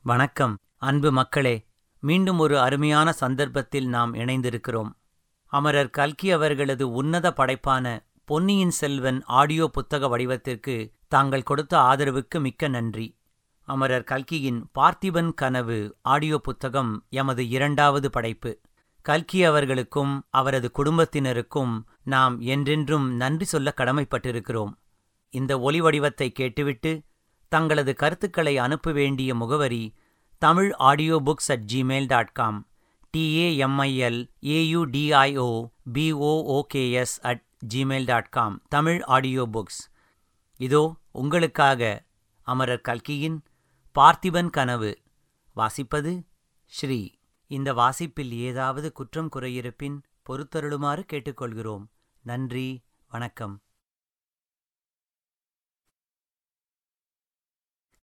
வணக்கம் அன்பு மக்களே மீண்டும் ஒரு அருமையான சந்தர்ப்பத்தில் நாம் இணைந்திருக்கிறோம் அமரர் கல்கி அவர்களது உன்னத படைப்பான பொன்னியின் செல்வன் ஆடியோ புத்தக வடிவத்திற்கு தாங்கள் கொடுத்த ஆதரவுக்கு மிக்க நன்றி அமரர் கல்கியின் பார்த்திபன் கனவு ஆடியோ புத்தகம் எமது இரண்டாவது படைப்பு கல்கி அவர்களுக்கும் அவரது குடும்பத்தினருக்கும் நாம் என்றென்றும் நன்றி சொல்ல கடமைப்பட்டிருக்கிறோம் இந்த ஒலி வடிவத்தை கேட்டுவிட்டு தங்களது கருத்துக்களை அனுப்ப வேண்டிய முகவரி Tamil audio books at Gmail dot com T A M I L A U D I O B O O K S at Gmail dot com Tamil audio books இதோ உங்களுக்காக அமரர் கல்கியின் பார்த்திபன் கனவு வாசிப்பது ஸ்ரீ இந்த வாசிப்பில் ஏதாவது குற்றம் குறையிருப்பின் பொறுத்தருளுமாறு கேட்டுக்கொள்கிறோம் நன்றி வணக்கம்